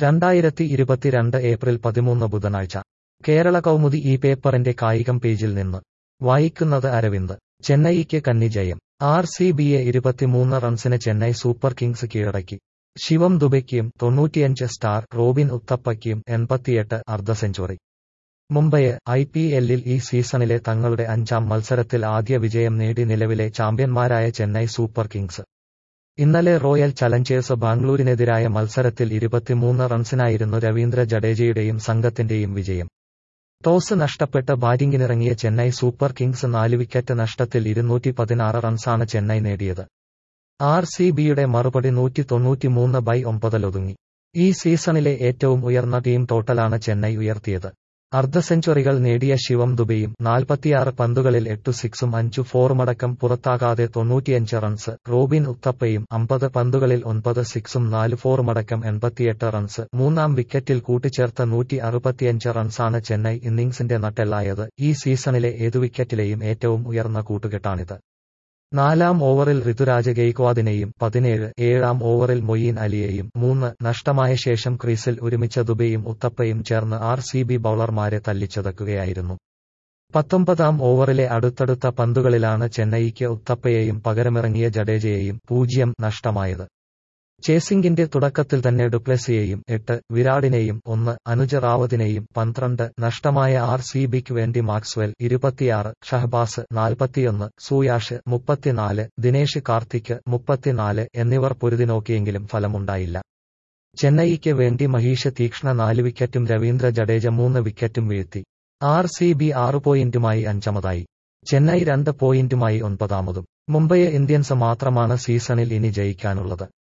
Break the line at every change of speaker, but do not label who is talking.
രണ്ടായിരത്തി ഇരുപത്തിരണ്ട് ഏപ്രിൽ പതിമൂന്ന് ബുധനാഴ്ച കേരള കൗമുദി ഈ പേപ്പറിന്റെ കായികം പേജിൽ നിന്ന് വായിക്കുന്നത് അരവിന്ദ് ചെന്നൈയ്ക്ക് കന്നി ജയം ആർ സി ബിയെ ഇരുപത്തിമൂന്ന് റൺസിന് ചെന്നൈ സൂപ്പർ കിങ്സ് കീഴടക്കി ശിവം ദുബയ്ക്കും തൊണ്ണൂറ്റിയഞ്ച് സ്റ്റാർ റോബിൻ ഉത്തപ്പയ്ക്കും എൺപത്തിയെട്ട് അർദ്ധ സെഞ്ചുറി മുംബൈ ഐ പി എല്ലിൽ ഈ സീസണിലെ തങ്ങളുടെ അഞ്ചാം മത്സരത്തിൽ ആദ്യ വിജയം നേടി നിലവിലെ ചാമ്പ്യന്മാരായ ചെന്നൈ സൂപ്പർ കിങ്സ് ഇന്നലെ റോയൽ ചലഞ്ചേഴ്സ് ബാംഗ്ലൂരിനെതിരായ മത്സരത്തിൽ ഇരുപത്തിമൂന്ന് റൺസിനായിരുന്നു രവീന്ദ്ര ജഡേജയുടെയും സംഘത്തിന്റെയും വിജയം ടോസ് നഷ്ടപ്പെട്ട് ബാറ്റിംഗിനിറങ്ങിയ ചെന്നൈ സൂപ്പർ കിങ്സ് നാല് വിക്കറ്റ് നഷ്ടത്തിൽ ഇരുന്നൂറ്റി പതിനാറ് റൺസാണ് ചെന്നൈ നേടിയത് ആർ സി ബിയുടെ മറുപടി നൂറ്റി തൊണ്ണൂറ്റിമൂന്ന് ബൈ ഒമ്പതിലൊതുങ്ങി ഈ സീസണിലെ ഏറ്റവും ഉയർന്ന ടീം ടോട്ടലാണ് ചെന്നൈ ഉയർത്തിയത് അർദ്ധ സെഞ്ചുറികൾ നേടിയ ശിവം ദുബെയും നാൽപ്പത്തിയാറ് പന്തുകളിൽ എട്ടു സിക്സും അഞ്ചു ഫോറുമടക്കം പുറത്താകാതെ തൊണ്ണൂറ്റിയഞ്ച് റൺസ് റോബിൻ ഉത്തപ്പയും അമ്പത് പന്തുകളിൽ ഒൻപത് സിക്സും നാല് ഫോറുമടക്കം എൺപത്തിയെട്ട് റൺസ് മൂന്നാം വിക്കറ്റിൽ കൂട്ടിച്ചേർത്ത നൂറ്റി അറുപത്തിയഞ്ച് റൺസാണ് ചെന്നൈ ഇന്നിംഗ്സിന്റെ നട്ടെല്ലായത് ഈ സീസണിലെ ഏതു വിക്കറ്റിലെയും ഏറ്റവും ഉയർന്ന കൂട്ടുകെട്ടാണിത് നാലാം ഓവറിൽ ഋതുരാജ് ഗെയ്ക്വാദിനെയും പതിനേഴ് ഏഴാം ഓവറിൽ മൊയ്യീൻ അലിയെയും മൂന്ന് നഷ്ടമായ ശേഷം ക്രീസിൽ ഒരുമിച്ച ദുബെയും ഉത്തപ്പയും ചേർന്ന് ആർ സി ബി ബൌളർമാരെ തല്ലിച്ചതക്കുകയായിരുന്നു പത്തൊമ്പതാം ഓവറിലെ അടുത്തടുത്ത പന്തുകളിലാണ് ചെന്നൈയ്ക്ക് ഉത്തപ്പയെയും പകരമിറങ്ങിയ ജഡേജയെയും പൂജ്യം നഷ്ടമായത് ചേസിംഗിന്റെ തുടക്കത്തിൽ തന്നെ ഡുപ്ലെസിയെയും എട്ട് വിരാടിനെയും ഒന്ന് അനുജ റാവത്തിനെയും പന്ത്രണ്ട് നഷ്ടമായ ആർ സി ബിക്ക് വേണ്ടി മാക്സ്വെൽ ഇരുപത്തിയാറ് ഷഹബാസ് നാൽപ്പത്തിയൊന്ന് സൂയാഷ് മുപ്പത്തിനാല് ദിനേഷ് കാർത്തിക് മുപ്പത്തിനാല് എന്നിവർ പൊരുതിനോക്കിയെങ്കിലും ഫലമുണ്ടായില്ല ചെന്നൈയ്ക്ക് വേണ്ടി മഹീഷ് തീക്ഷ്ണ നാല് വിക്കറ്റും രവീന്ദ്ര ജഡേജ മൂന്ന് വിക്കറ്റും വീഴ്ത്തി ആർ സി ബി ആറ് പോയിന്റുമായി അഞ്ചാമതായി ചെന്നൈ രണ്ട് പോയിന്റുമായി ഒൻപതാമതും മുംബൈ ഇന്ത്യൻസ് മാത്രമാണ് സീസണിൽ ഇനി ജയിക്കാനുള്ളത്